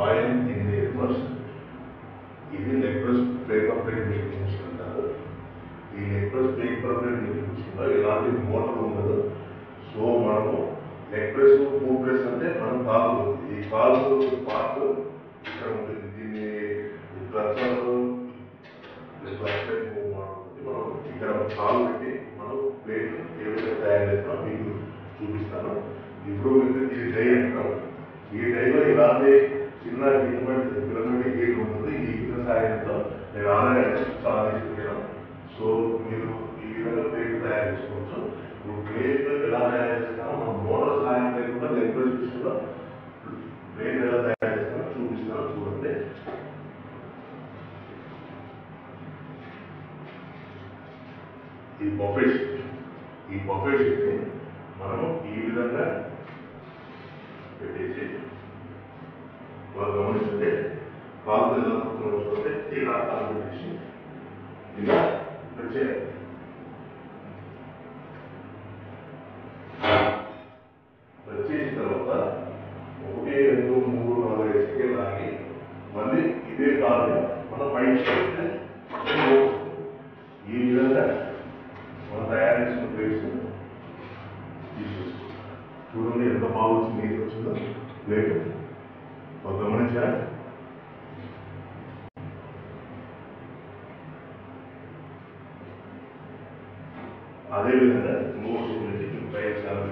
coin in the reverse ఇది necklace paper plate machine అంటారు ఈ నెక్లెస్ పేపర్ ప్లేట్ మిషన్ లో ఎలాంటి మోటార్ ఉండదు సో మనము నెక్లెస్ మూప్లెస్ అంటే మనం కాదు ఈ కాలు పార్ట్ ఇక్కడ ఉంటుంది దీన్ని క్లచర్ మనం ఇక్కడ కాలు పెట్టి మనం ప్లేట్ ఏ విధంగా తయారు చేస్తామో మీకు చూపిస్తాను ఇప్పుడు మీకు ఇది డై అంటాం ఈ డైలో ఇలాంటి చిన్న పిరమిడ్ పిరమిడ్ గేట్ ఉంటుంది ఈ గీత సాయంతో నేను ఆల్రెడీ చాలా తీసుకున్నాను సో మీరు ఈ విధంగా ప్లేట్ తయారు చేసుకోవచ్చు ఇప్పుడు ప్లేట్ ఎలా తయారు చేస్తామో మనం మోటార్ సాయం లేకుండా లెక్చర్ విషయంలో ప్లేట్ ఎలా తయారు చేస్తామో చూపిస్తాను చూడండి ఈ బఫే షీట్ ఈ బఫే షీట్ని మనము ఈ విధంగా పెట్టేసి వాళ్ళు గమనిస్తుంటే కాలు ఎలా వస్తుంటే ఇలా కాలు పెట్టేసి ఇలా వచ్చేయాలి వచ్చేసిన తర్వాత ఒకటి రెండు మూడు నాలుగు ఐదు సెకండ్లు ఆగి మళ్ళీ ఇదే కాదు మనం పైకి చేస్తే ఈ విధంగా మనం తయారు చేసిన ప్లేట్స్ తీసేసుకో చూడండి ఎంత బాగా వచ్చింది నీరు వచ్చిందో ప్లేట్ ఒక గమనించారా అదేవిధంగా మూడు నుంచి ముప్పై సార్లు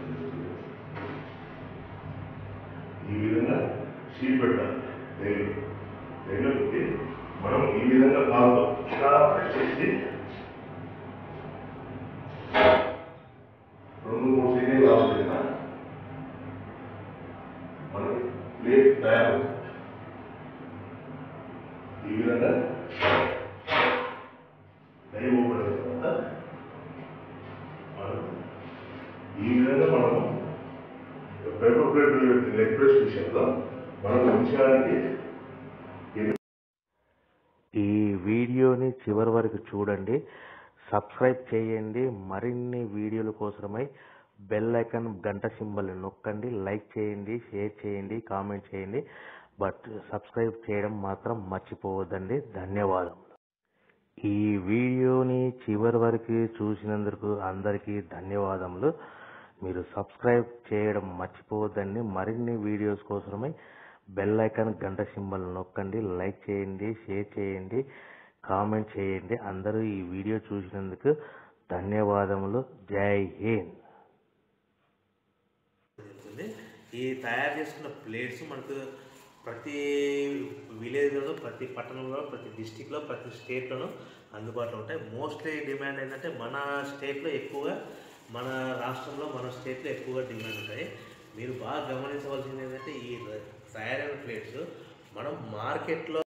ఈ విధంగా షీట్ పెట్టాలి రైలు రైలు పెట్టి మనం ఈ విధంగా కాదు ఇలా ప్రెస్ చేసి రెండు మూడు సెకండ్ కావాలి మనకి ప్లేట్ తయారు ఈ విధంగా దయ ఓపెన్ తర్వాత మనం ఈ విధంగా మనము పేపర్ ప్లేట్ లెగ్ ప్రెస్ విషయంలో మనం ఉంచడానికి ఈ వీడియోని చివరి వరకు చూడండి సబ్స్క్రైబ్ చేయండి మరిన్ని వీడియోల కోసమై బెల్ ఐకాన్ గంట సింబల్ నొక్కండి లైక్ చేయండి షేర్ చేయండి కామెంట్ చేయండి బట్ సబ్స్క్రైబ్ చేయడం మాత్రం మర్చిపోవద్దండి ధన్యవాదములు ఈ వీడియోని చివరి వరకు చూసినందుకు అందరికీ ధన్యవాదములు మీరు సబ్స్క్రైబ్ చేయడం మర్చిపోవద్దండి మరిన్ని వీడియోస్ కోసమై బెల్ ఐకాన్ గంట సింబల్ నొక్కండి లైక్ చేయండి షేర్ చేయండి కామెంట్ చేయండి అందరూ ఈ వీడియో చూసినందుకు ధన్యవాదములు జై హింద్ జరుగుతుంది ఈ తయారు చేసుకున్న ప్లేట్స్ మనకు ప్రతి విలేజ్లో ప్రతి పట్టణంలో ప్రతి డిస్టిక్లో ప్రతి స్టేట్లోనూ అందుబాటులో ఉంటాయి మోస్ట్లీ డిమాండ్ ఏంటంటే మన స్టేట్లో ఎక్కువగా మన రాష్ట్రంలో మన స్టేట్లో ఎక్కువగా డిమాండ్ ఉంటాయి మీరు బాగా గమనించవలసింది ఏంటంటే ఈ తయారైన ప్లేట్స్ మనం మార్కెట్లో